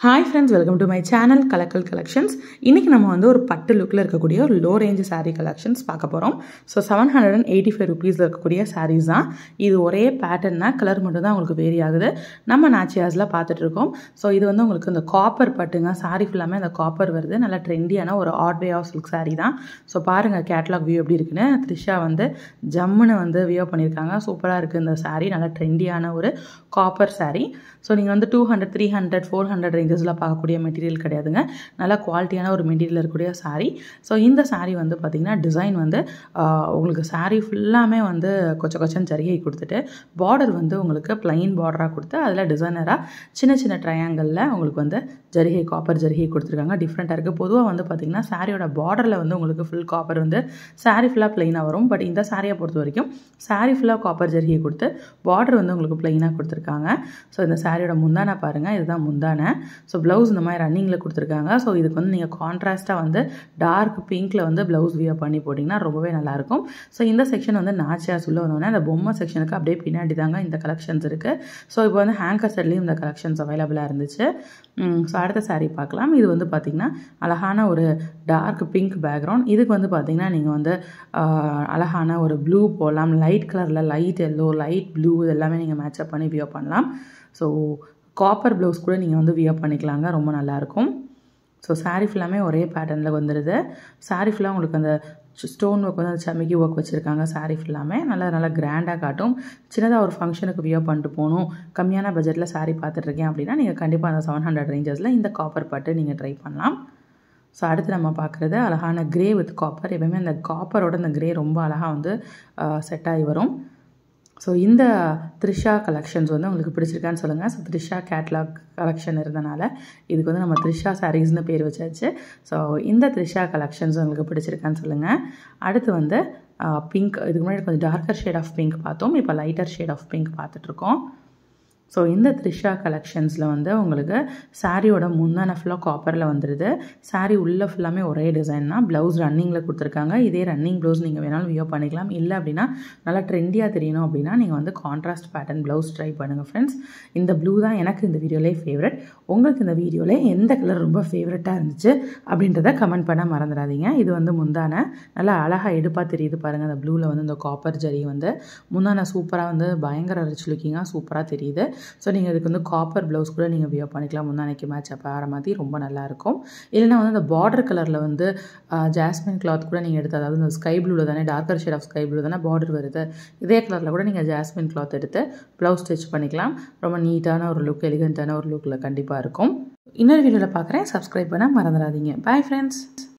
hi friends welcome to my channel Kalakkal collections இன்றைக்கி நம்ம வந்து ஒரு பட்டு லுக்கில் இருக்கக்கூடிய ஒரு லோ ரேஞ்ச் saree கலெக்ஷன்ஸ் பார்க்க போகிறோம் so seven hundred and eighty five ருபீஸில் இருக்கக்கூடிய sarees தான் இது ஒரே பேட்டர்ன் தான் கலர் மட்டும் தான் உங்களுக்கு வேரி ஆகுது நம்ம நாச்சியாஸில் பார்த்துட்ருக்கோம் ஸோ இது வந்து உங்களுக்கு இந்த காப்பர் பட்டுங்க saree ஃபுல்லாமே அந்த காப்பர் வருது நல்லா ட்ரெண்டியான ஒரு ஆட் வே ஆஃப் சில்க் saree தான் ஸோ பாருங்கள் கேட்லாக் வியூ எப்படி இருக்குன்னு த்ரிஷா வந்து ஜம்முன்னு வந்து வியூ பண்ணியிருக்காங்க சூப்பராக இருக்குது இந்த saree நல்லா ட்ரெண்டியான ஒரு காப்பர் saree ஸோ நீங்கள் வந்து two hundred three hundred four hundred ரேஞ்சஸில் பார்க்கக்கூடிய மெட்டீரியல் கிடையாதுங்க நல்லா குவாலிட்டியான ஒரு மெட்டீரியல் இருக்கக்கூடிய saree ஸோ இந்த saree வந்து பார்த்திங்கன்னா டிசைன் வந்து ஆஹ், உங்களுக்கு saree ஃபுல்லாமே வந்து கொச்ச கொச்சன் ஜரிகை கொடுத்துட்டு பார்டர் வந்து உங்களுக்கு plain பார்டராக கொடுத்து அதில் டிசைனராக சின்ன சின்ன ட்ரையாங்கலில் உங்களுக்கு வந்து ஜரிகை காப்பர் ஜரிகை கொடுத்துருக்காங்க டிஃப்ரெண்ட்டாக இருக்குது பொதுவாக வந்து பார்த்திங்கன்னா சாரியோட பார்டரில் வந்து உங்களுக்கு ஃபுல் காப்பர் வந்து saree ஃபுல்லாக ப்ளைனாக வரும் பட் இந்த சாரியை பொறுத்த வரைக்கும் saree ஃபுல்லாக காப்பர் ஜரிகை கொடுத்து பார்டர் வந்து உங்களுக்கு ப்ளைனாக கொடுத்துருக்காங்க ஸோ இந்த சாரியோட முந்தானை பாருங்கள் இதுதான் முந்தானை ஸோ ப்ளவுஸ் இந்த மாதிரி ரன்னிங்கில் கொடுத்துருக்காங்க ஸோ இதுக்கு வந்து நீங்கள் கான்ட்ராஸ்ட்டாக வந்து டார்க் பிங்க்கில் வந்து ப்ளவுஸ் வியர் பண்ணி போட்டிங்கன்னா ரொம்பவே நல்லாயிருக்கும் ஸோ இந்த செக்ஷன் வந்து நாச்சியாஸ் உள்ள வந்தோடனே அந்த பொம்மை செக்ஷனுக்கு அப்படியே பின்னாடி தாங்க இந்த கலெக்ஷன்ஸ் இருக்குது ஸோ இப்போ வந்து ஹேங்கர் செட்லேயும் இந்த கலெக்ஷன்ஸ் அவைலபிளாக இருந்துச்சு ஸோ அடுத்த saree பார்க்கலாம் இது வந்து பார்த்திங்கன்னா அழகான ஒரு டார்க் பிங்க் பேக்ரவுண்ட் இதுக்கு வந்து பார்த்திங்கன்னா நீங்கள் வந்து ஆஹ், அழகான ஒரு ப்ளூ போடலாம் லைட் கலரில் லைட் எல்லோ லைட் ப்ளூ இது எல்லாமே நீங்கள் மேட்சப் பண்ணி வியர் பண்ணலாம் ஸோ காப்பர் ப்ளவுஸ் கூட நீங்கள் வந்து வியர் பண்ணிக்கலாங்க ரொம்ப நல்லாயிருக்கும் ஸோ saree ஃபுல்லாமே ஒரே பேட்டர்னில் வந்துடுது saree ஃபுல்லாக உங்களுக்கு அந்த ஸ்டோன் ஒர்க் வந்து அந்த சமைக்கி ஒர்க் வச்சுருக்காங்க saree ஃபுல்லாமே நல்லா நல்லா கிராண்டாக காட்டும் சின்னதாக ஒரு ஃபங்க்ஷனுக்கு வியர் பண்ணிட்டு போகணும் கம்மியான பட்ஜெட்டில் saree பார்த்துட்ருக்கேன் அப்படின்னா நீங்கள் கண்டிப்பாக அந்த செவன் ஹண்ட்ரட் ரேஞ்சஸில் இந்த காப்பர் பட்டு நீங்கள் ட்ரை பண்ணலாம் ஸோ அடுத்து நம்ம பார்க்குறது அழகான கிரே வித் காப்பர் எப்பவுமே அந்த காப்பரோட அந்த கிரே ரொம்ப அழகாக வந்து செட் ஆகி வரும் ஸோ இந்த த்ரிஷா கலெக்ஷன்ஸ் வந்து உங்களுக்கு பிடிச்சிருக்கான்னு சொல்லுங்கள் ஸோ த்ரிஷா கேட்லாக் கலெக்ஷன் இருந்தனால இதுக்கு வந்து நம்ம த்ரிஷா சாரீஸ்னு பேர் வச்சாச்சு ஸோ இந்த த்ரிஷா கலெக்ஷன்ஸ் உங்களுக்கு பிடிச்சிருக்கான்னு சொல்லுங்கள் அடுத்து வந்து பிங்க் இதுக்கு முன்னாடி கொஞ்சம் டார்க்கர் ஷேட் ஆஃப் பிங்க் பார்த்தோம் இப்போ லைட்டர் ஷேட் ஆஃப் பிங்க் பார்த்துட்ருக்கோம் ஸோ இந்த த்ரிஷா கலெக்ஷன்ஸில் வந்து உங்களுக்கு சாரியோட முந்தான ஃபுல்லாக காப்பரில் வந்துடுது சாரீ உள்ளே ஃபுல்லாமே ஒரே டிசைன் தான் ப்ளவுஸ் ரன்னிங்கில் கொடுத்துருக்காங்க இதே ரன்னிங் ப்ளவுஸ் நீங்கள் வேணாலும் வியர் பண்ணிக்கலாம் இல்லை அப்படின்னா நல்லா ட்ரெண்டியாக தெரியணும் அப்படின்னா நீங்கள் வந்து கான்ட்ராஸ்ட் பேட்டர்ன் ப்ளவுஸ் ட்ரை பண்ணுங்கள் ஃப்ரெண்ட்ஸ் இந்த ப்ளூ தான் எனக்கு இந்த வீடியோலே ஃபேவரட் உங்களுக்கு இந்த வீடியோவில் எந்த கலர் ரொம்ப ஃபேவரட்டாக இருந்துச்சு அப்படின்றத கமெண்ட் பண்ண மறந்துடாதீங்க இது வந்து முந்தான நல்லா அழகாக எடுப்பாக தெரியுது பாருங்கள் அந்த ப்ளூவில் வந்து இந்த காப்பர் ஜரி வந்து முந்தான சூப்பராக வந்து பயங்கர ரிச் லுக்கிங்காக சூப்பராக தெரியுது ஸோ நீங்கள் இதுக்கு வந்து காப்பர் ப்ளவுஸ் கூட நீங்கள் வியர் பண்ணிக்கலாம் முந்தானைக்கு மேட்ச் அப்போ ஆகிற மாதிரி ரொம்ப நல்லாயிருக்கும் இல்லைனா வந்து அந்த பார்டர் கலரில் வந்து ஜாஸ்மின் கிளாத் கூட நீங்கள் எடுத்து அதாவது இந்த ஸ்கை ப்ளூவில் தானே darker shade of sky blue தானே பார்டர் வருது இதே கலரில் கூட நீங்கள் ஜாஸ்மின் கிளாத் எடுத்து ப்ளவுஸ் ஸ்டிச் பண்ணிக்கலாம் ரொம்ப நீட்டான ஒரு லுக் எலிகண்ட்டான ஒரு லுக்கில் கண்டிப்பாக இருக்கும் இன்னொரு வீடியோவில் பார்க்குறேன் சப்ஸ்கிரைப் பண்ண மறந்துடாதீங்க பாய் ஃப்ரெண்ட்ஸ்